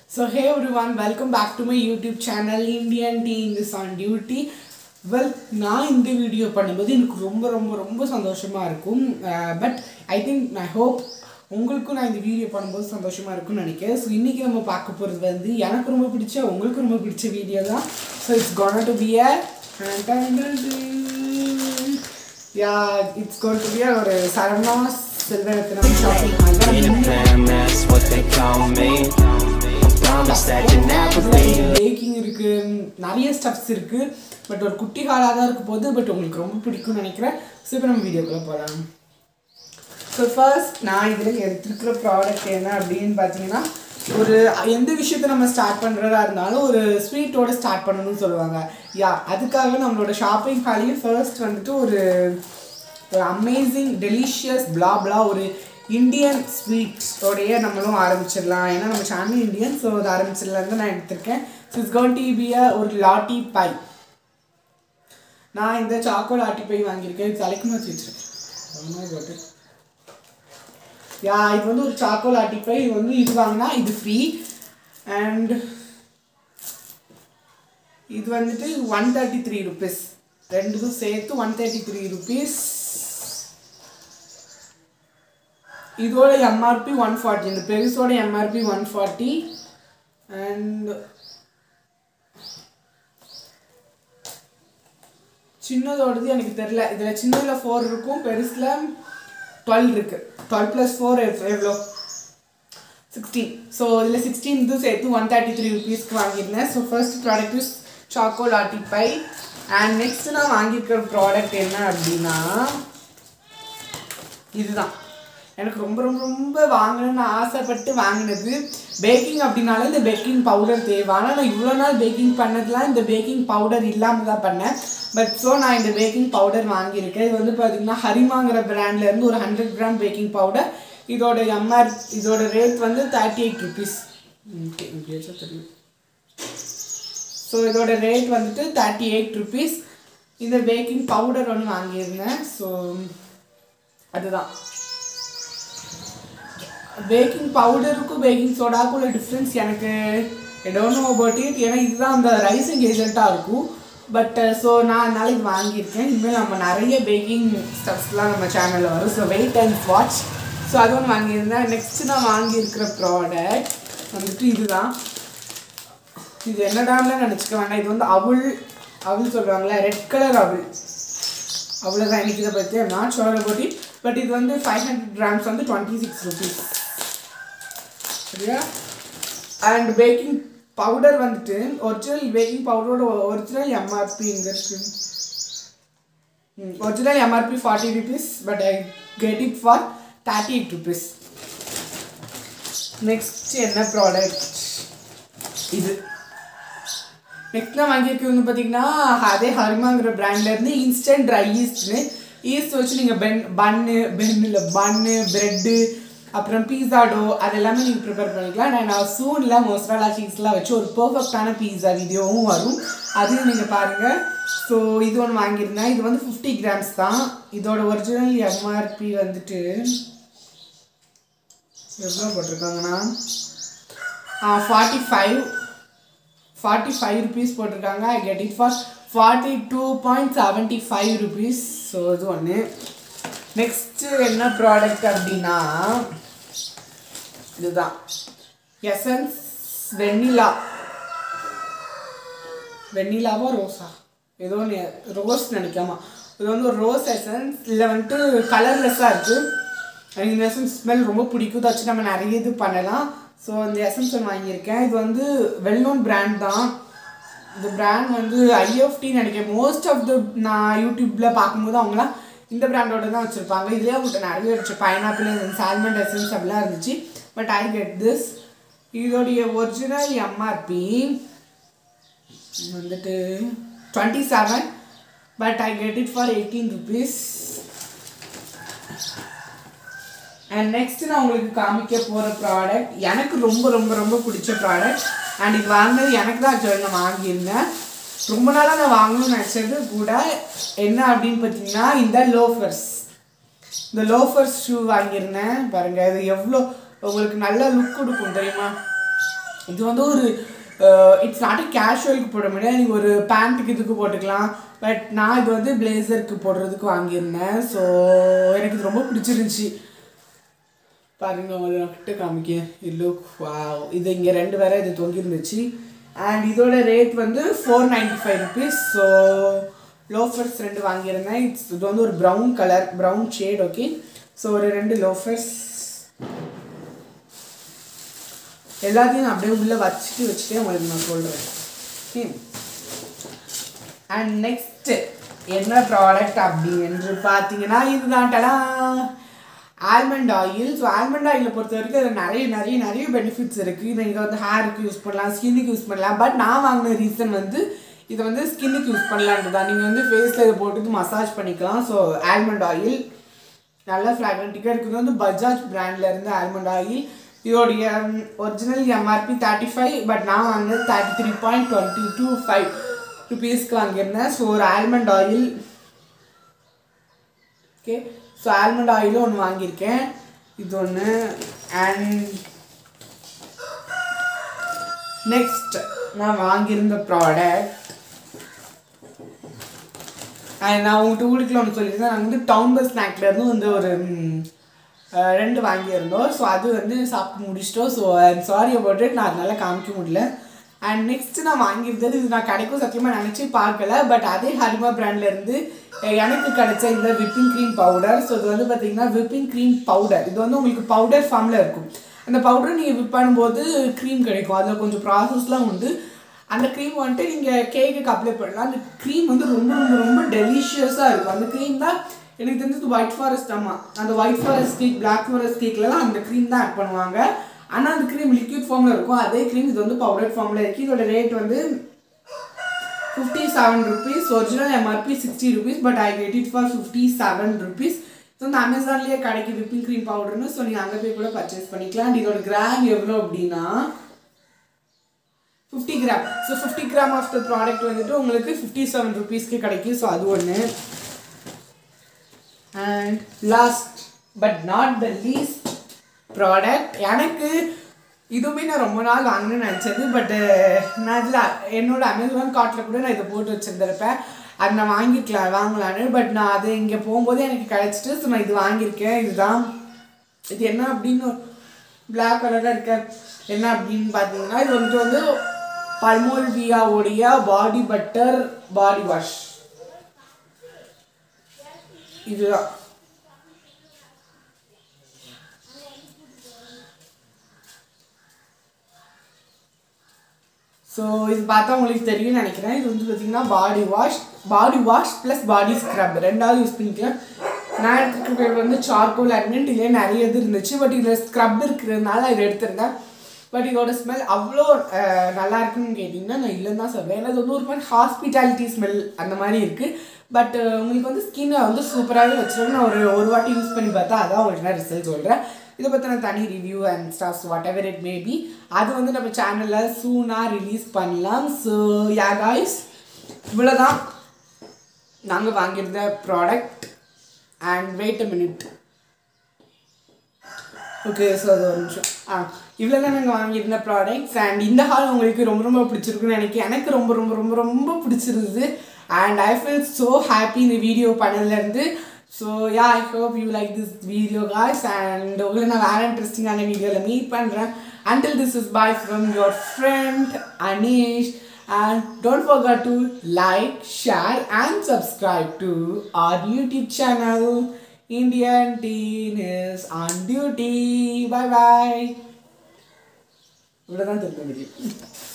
So hey everyone, welcome back to my YouTube channel Indian Teen is on duty. Well நான் இந்த video பண்ணும்போது எனக்கு ரொம்ப ரொம்ப ரொம்ப சந்தோஷமாக இருக்கும் but I think I hope உங்களுக்கும் நான் இந்த வீடியோ பண்ணும்போது சந்தோஷமாக இருக்கும்னு நினைக்கிறேன் ஸோ இன்றைக்கி நம்ம பார்க்க போகிறது வந்து எனக்கு ரொம்ப பிடிச்ச உங்களுக்கு ரொம்ப பிடிச்ச வீடியோ தான் so it's gonna be a yeah it's gonna be ஒரு Saravana Selvaratnam shopping Peter Pan, that's what they call me. Promise that you never leave. Baking இருக்கு நிறைய ஸ்டெப்ஸ் இருக்கு பட் ஒரு குட்டி ஹாலாக தான் இருக்க போகுது பட் உங்களுக்கு ரொம்ப பிடிக்கும்னு நினைக்கிறேன் ஸோ இப்போ நம்ம வீடியோக்குள்ளே போகலாம் ஸோ ஃபர்ஸ்ட் நான் இதில் எடுத்துருக்கிற ப்ராடக்ட் என்ன அப்படின்னு பார்த்தீங்கன்னா ஒரு எந்த விஷயத்த நம்ம ஸ்டார்ட் பண்ணுறதா இருந்தாலும் ஒரு ஸ்வீட்டோட ஸ்டார்ட் பண்ணணும்னு சொல்லுவாங்க யா அதுக்காக நம்மளோட ஷாப்பிங் ஹாலையும் ஃபர்ஸ்ட் வந்துட்டு ஒரு ஒரு அமேசிங் டெலிஷியஸ் blah blah ஒரு இந்தியன் ஸ்வீட்ஸோடைய நம்மளும் ஆரம்பிச்சிடலாம் ஏன்னா நம்ம சேனல் இந்தியன் ஸோ அது ஆரம்பிச்சிடலாம் தான் நான் எடுத்திருக்கேன் so it's gonna be ஒரு லாட்டி பை நான் இந்த சாக்கோ லாட்டி பை வாங்கியிருக்கேன் இது தலைக்கு மாற்றி வச்சிருக்கேன் யா இது வந்து ஒரு சாக்கோ லாட்டி பை இது வந்து இது வாங்கினா இது ஃப்ரீ அண்ட் இது வந்துட்டு ஒன் தேர்ட்டி த்ரீ ருபீஸ் ரெண்டுக்கும் சேர்த்து ஒன் தேர்ட்டி த்ரீ ருபீஸ் இதோட எம்ஆர்பி ஒன் ஃபார்ட்டி இந்த பெருசோட எம்ஆர்பி ஒன் ஃபார்ட்டி அண்ட் சின்னதோடது எனக்கு தெரில இதில் சின்னதில் ஃபோர் இருக்கும் பெருசில் டுவெல் இருக்குது டுவெல் ப்ளஸ் ஃபோர் எவ்வளோ சிக்ஸ்டீன் ஸோ இதில் சிக்ஸ்டீன் இது சேர்த்து ஒன் தேர்ட்டி த்ரீ ருபீஸ்க்கு வாங்கியிருந்தேன் so first product is choco Lotte pie and next நான் வாங்கியிருக்கிற ப்ராடக்ட் என்ன அப்படின்னா இதுதான் எனக்கு ரொம்ப ரொம்ப ரொம்ப வாங்கணும்னு ஆசைப்பட்டு வாங்கினது பேக்கிங் அப்படின்னாலே இந்த பேக்கிங் பவுடர் தேவை ஆனால் நான் இவ்வளோ நாள் பேக்கிங் பண்ணதுலாம் இந்த பேக்கிங் பவுடர் இல்லாமல் தான் பண்ணேன் பட் ஸோ நான் இந்த பேக்கிங் பவுடர் வாங்கியிருக்கேன் இது வந்து பார்த்தீங்கன்னா ஹரிமாங்கிற பிராண்ட்லேருந்து ஒரு ஹண்ட்ரட் கிராம் பேக்கிங் பவுடர் இதோட எம்ஆர் இதோட ரேட் வந்து தேர்ட்டி எயிட் ருபீஸ் ஓகே இப்படியாச்சும் தெரியும் ஸோ இதோட ரேட் வந்துட்டு தேர்ட்டி எயிட் ருபீஸ் இந்த பேக்கிங் பவுடர் ஒன்று வாங்கியிருந்தேன் ஸோ அதுதான் பேக்கிங் பவுடருக்கும் பேக்கிங் சோடாக்கும் உள்ள டிஃப்ரென்ஸ் எனக்கு டோன்ட் நோ அபவுட் இட் ஏன்னா இதுதான் அந்த ரைசிங் ஏஜென்ட்டாக இருக்கும் பட் ஸோ நான் அதனால இது வாங்கியிருக்கேன் இனிமேல் நம்ம நிறைய பேக்கிங் ஸ்டப்ஸ்லாம் நம்ம சேனலில் வரும் so wait and watch so அது ஒன்று வாங்கியிருந்தேன் நெக்ஸ்ட் நான் வாங்கியிருக்கிற ப்ராடக்ட் வந்துட்டு இதுதான் இது என்னடான்னு நினச்சிக்க வேண்டாம் இது வந்து அவுள் அவுள் சொல்லுவாங்களே ரெட் கலர் அவுள் அவ்வளோதான் எனக்கு இதை பற்றி not sure about it but இது வந்து ஃபைவ் ஹண்ட்ரட் கிராம்ஸ் வந்து டுவெண்ட்டி சிக்ஸ் ருபீஸ் சரியா அண்ட் பேக்கிங் பவுடர் வந்துட்டு ஒரிஜினல் பேக்கிங் பவுடரோட ஒரிஜினல் எம்ஆர்பி இங்கே இருக்கு original MRP forty rupees but I get it for thirty eight rupees next என்ன product இது நெக்ஸ்ட் நான் வாங்கியிருக்கிறது வந்து பார்த்தீங்கன்னா அதே ஹரிமாங்கிற பிராண்ட்லேருந்து இன்ஸ்டன்ட் ட்ரை ஈஸ்ட்னு ஈஸ்ட் வச்சு நீங்கள் பென் பன்னு பென் இல்லை பன்னு ப்ரெட்டு அப்புறம் பீஸா டோ அது எல்லாமே நீங்கள் ப்ரிப்பேர் பண்ணிக்கலாம் நான் நான் சூனில் மொசரலா சீஸ்லாம் வச்சு ஒரு பர்ஃபெக்டான பீஸா வீடியோவும் வரும் அதையும் நீங்கள் பாருங்கள் ஸோ இது ஒன்று வாங்கியிருந்தேன் இது வந்து ஃபிஃப்டி கிராம்ஸ் தான் இதோட ஒரிஜினல் எம்ஆர்பி வந்துட்டு எவ்வளோ போட்டிருக்காங்கன்னா forty five forty five rupees போட்டிருக்காங்க I get it for forty two point seventy five rupees so இது ஒன்று நெக்ஸ்ட்டு என்ன ப்ராடக்ட் அப்படின்னா இதுதான் எசன்ஸ் வெண்ணிலா வெண்ணிலாவா ரோஸா ஏதோ ஒன்று ரோஸ் நினைக்காமா இது வந்து ஒரு ரோஸ் எசன்ஸ் இதில் வந்துட்டு கலர்லெஸ்ஸாக இருக்குது எனக்கு இந்த எசன்ஸ் ஸ்மெல் ரொம்ப பிடிக்கும் வச்சு நம்ம நிறைய இது பண்ணலாம் ஸோ இந்த எசன்ஸ் ஒன்று வாங்கியிருக்கேன் இது வந்து வெல் நோன் பிராண்ட் தான் இந்த பிராண்ட் வந்து ஐஎஃப்டின்னு நினைக்கிறேன் மோஸ்ட் ஆஃப் த நான் யூடியூப்பில் பார்க்கும்போது அவங்களாம் இந்த பிராண்டோட தான் வச்சுருப்பாங்க இதுலேயே அவங்கள்ட்ட நிறைய இருந்துச்சு பைனாப்பிள் சால்மண்ட் எசன்ஸ் அப்படிலாம் இருந்துச்சு பட் ஐ கெட் திஸ் இதோடைய ஒரிஜினல் எம்ஆர்பி வந்துட்டு twenty seven but I get it for eighteen rupees and next நான் உங்களுக்கு காமிக்க போகிற ப்ராடக்ட் எனக்கு ரொம்ப ரொம்ப ரொம்ப பிடிச்ச ப்ராடக்ட் அண்ட் இது வாங்கினது எனக்கு தான் ஆக்சுவலி நான் வாங்கியிருந்தேன் ரொம்ப நாளாக நான் வாங்கணும்னு நினச்சது கூட என்ன அப்படின்னு பார்த்தீங்கன்னா இந்த லோஃபர்ஸ் இந்த லோஃபர்ஸ் ஷூ வாங்கியிருந்தேன் பாருங்கள் இது எவ்வளோ உங்களுக்கு நல்ல லுக் கொடுக்கும் தெரியுமா இது வந்து ஒரு இட்ஸ் நாட் கேஷுவலுக்கு போட முடியாது நீங்கள் ஒரு பேண்ட்டுக்கு இதுக்கு போட்டுக்கலாம் பட் நான் இது வந்து பிளேசருக்கு போடுறதுக்கு வாங்கியிருந்தேன் ஸோ எனக்கு இது ரொம்ப பிடிச்சிருந்துச்சி பாருங்க உங்களுக்கு நான் கிட்ட காமிக்க இது வாவ் இது இங்கே ரெண்டு வேற இது தொங்கிருந்துச்சு அண்ட் இதோட ரேட் வந்து four ninety five rupees so loafers ரெண்டு வாங்கியிருந்தேன் இட்ஸ் இது வந்து ஒரு brown colour brown shade okay so ஒரு ரெண்டு லோஃபர்ஸ் எல்லாத்தையும் நான் அப்படியே உள்ளே வச்சுட்டு வச்சுட்டே உங்களுக்கு நான் சொல்கிறேன் அண்ட் நெக்ஸ்ட்டு என்ன ப்ராடக்ட் அப்படி என்று பார்த்தீங்கன்னா இதுதான் டடா ஆல்மண்ட் ஆயில் ஸோ ஆல்மண்ட் ஆயிலை பொறுத்த வரைக்கும் அதில் நிறைய நிறைய நிறைய பெனிஃபிட்ஸ் இருக்குது நீங்கள் வந்து ஹேருக்கு யூஸ் பண்ணலாம் ஸ்கின்னுக்கு யூஸ் பண்ணலாம் பட் நான் வாங்கின ரீசன் வந்து இதை வந்து ஸ்கின்னுக்கு யூஸ் பண்ணலான்ட்டு தான் நீங்கள் வந்து ஃபேஸில் இதை போட்டுட்டு மசாஜ் பண்ணிக்கலாம் ஸோ ஆல்மண்ட் ஆயில் நல்ல ஃப்ளாக்ரண்டிக்காக இருக்குது வந்து பஜாஜ் பிராண்டில் இருந்து ஆல்மண்ட் ஆயில் இதோடைய original MRP thirty five but நான் வாங்கினது thirty three point twenty two five ருபீஸ்க்கு வாங்கியிருந்தேன் ஸோ ஒரு almond oil okay so almond ஆயிலும் ஒன்று வாங்கியிருக்கேன் இது ஒன்று அண்ட் நெக்ஸ்ட் நான் வாங்கியிருந்த ப்ராடக்ட் அண்ட் நான் உங்கள்கிட்ட ஊருக்குள்ள ஒன்று சொல்லியிருந்தேன் நாங்கள் வந்து டவுன் பஸ் ஸ்நாக்லேருந்து வந்து ஒரு ம், அஹ், ரெண்டு வாங்கியிருந்தோம் ஸோ அது வந்து சாப்பிட்டு முடிச்சிட்டோம் ஸோ சாரி அபவுட் இட் நான் அதனால காமிக்க முடியல அண்ட் நெக்ஸ்ட் நான் வாங்கியிருந்தது இது நான் கிடைக்கும் சத்தியமாக நினச்சி பார்க்கல பட் அதே ஹரிமா பிராண்ட்லேருந்து எனக்கு கிடைச்ச இந்த விப்பிங் க்ரீம் பவுடர் ஸோ இது வந்து பார்த்தீங்கன்னா விப்பிங் க்ரீம் பவுடர் இது வந்து உங்களுக்கு பவுடர் ஃபார்மில் இருக்கும் அந்த பவுடர் நீங்கள் விப் பண்ணும்போது க்ரீம் கிடைக்கும் அதில் கொஞ்சம் ப்ராசஸ்லாம் உண்டு அந்த க்ரீம் வந்துட்டு நீங்கள் கேக்குக்கு அப்ளை பண்ணலாம் அந்த க்ரீம் வந்து ரொம்ப ரொம்ப ரொம்ப டெலிஷியஸாக இருக்கும் அந்த க்ரீம் தான் எனக்கு தெரிஞ்சது ஒயிட் ஃபாரஸ்ட் ஆமாம் அந்த white forest cake black forest கேக்லலாம் அந்த க்ரீம் தான் ஆட் பண்ணுவாங்க ஆனால் அந்த க்ரீம் லிக்விட் ஃபார்மில் இருக்கும் அதே க்ரீம் இது வந்து பவுடர் ஃபார்மில் இருக்குது இதோட ரேட் வந்து fifty seven rupees original MRP sixty rupees but I get it for fifty seven rupees so இந்த அமேசான்லேயே கிடைக்கும் விப்பிங் க்ரீம் பவுடர்னு ஸோ நீங்கள் அங்கே போய் கூட பர்ச்சேஸ் பண்ணிக்கலாம் And இதோட கிராம் எவ்வளோ அப்படின்னா fifty gram so fifty gram of the product வந்துட்டு உங்களுக்கு ஃபிஃப்டி செவன் ருபீஸ்க்கு கிடைக்கும் ஸோ அது ஒன்று and last but not the least product எனக்கு இதுவுமே நான் ரொம்ப நாள் வாங்கணும்னு நினச்சது பட்டு நான் இதில் என்னோட அமேசான் கார்ட்டில் கூட நான் இதை போட்டு வச்சுருந்துருப்பேன் அது நான் வாங்கிக்கலாம் வாங்கலான்னு பட் நான் அது இங்கே போகும்போது எனக்கு கிடச்சிட்டு ஸோ நான் இது வாங்கியிருக்கேன் இதுதான் இது என்ன அப்படின்னு பிளாக் கலராக இருக்க என்ன அப்படின்னு பார்த்தீங்கன்னா இது வந்துட்டு வந்து பல்மோல்வியாவுடைய பாடி பட்டர் பாடி வாஷ் இதுதான் ஸோ இது பார்த்தா உங்களுக்கு தெரியும்னு நினைக்கிறேன் இது வந்து பார்த்தீங்கன்னா body wash body wash plus body scrub ரெண்டாவது யூஸ் பண்ணிக்கலாம் நான் எடுத்துக்க பேர் வந்து சார்கோல் அட்மெண்ட் இதே நிறைய இது இருந்துச்சு பட் இதில் ஸ்க்ரப் இருக்கிறதுனால இதை எடுத்திருந்தேன் பட் இதோட ஸ்மெல் அவ்வளோ அஹ், நல்லா இருக்குன்னு கேட்டிங்கன்னா நான் இல்லைன்னு தான் சொல்வேன் ஏன்னா இது வந்து ஒரு மாதிரி ஹாஸ்பிட்டாலிட்டி ஸ்மெல் அந்த மாதிரி இருக்குது பட் உங்களுக்கு வந்து ஸ்கின்னை வந்து சூப்பராகவே வச்சிருக்கேன் நான் ஒரு ஒரு வாட்டி யூஸ் பண்ணி பார்த்தா அதான் உங்களுக்கு நான் ரிசல்ட் சொல்கிறேன் இதை பற்றின தனி review and stuffs whatever it maybe அது வந்து நம்ம சேனலில் சூனாக ரிலீஸ் பண்ணலாம் ஸோ யா காய்ஸ் இவ்வளோதான் நாங்கள் வாங்கியிருந்த product and wait a minute okay so அது ஒரு நிமிஷம் ஆ இவ்வளோ தான் நாங்கள் வாங்கியிருந்த ப்ராடக்ட்ஸ் அண்ட் இந்த ஹால் உங்களுக்கு ரொம்ப ரொம்ப பிடிச்சிருக்குன்னு நினைக்கிறேன் எனக்கு ரொம்ப ரொம்ப ரொம்ப ரொம்ப பிடிச்சிருந்தது and I feel so happy இந்த வீடியோ பண்ணதுலேருந்து so yeah I hope you like this video guys and உங்களை நான் வேறு இன்ட்ரெஸ்டிங்கான வீடியோவில் மீட் பண்ணுறேன் until this is bye from your friend Anish and don't forget to like share and subscribe to our youtube channel indian teen is on duty bye bye இவ்வளோதான் திருப்ப முடியும்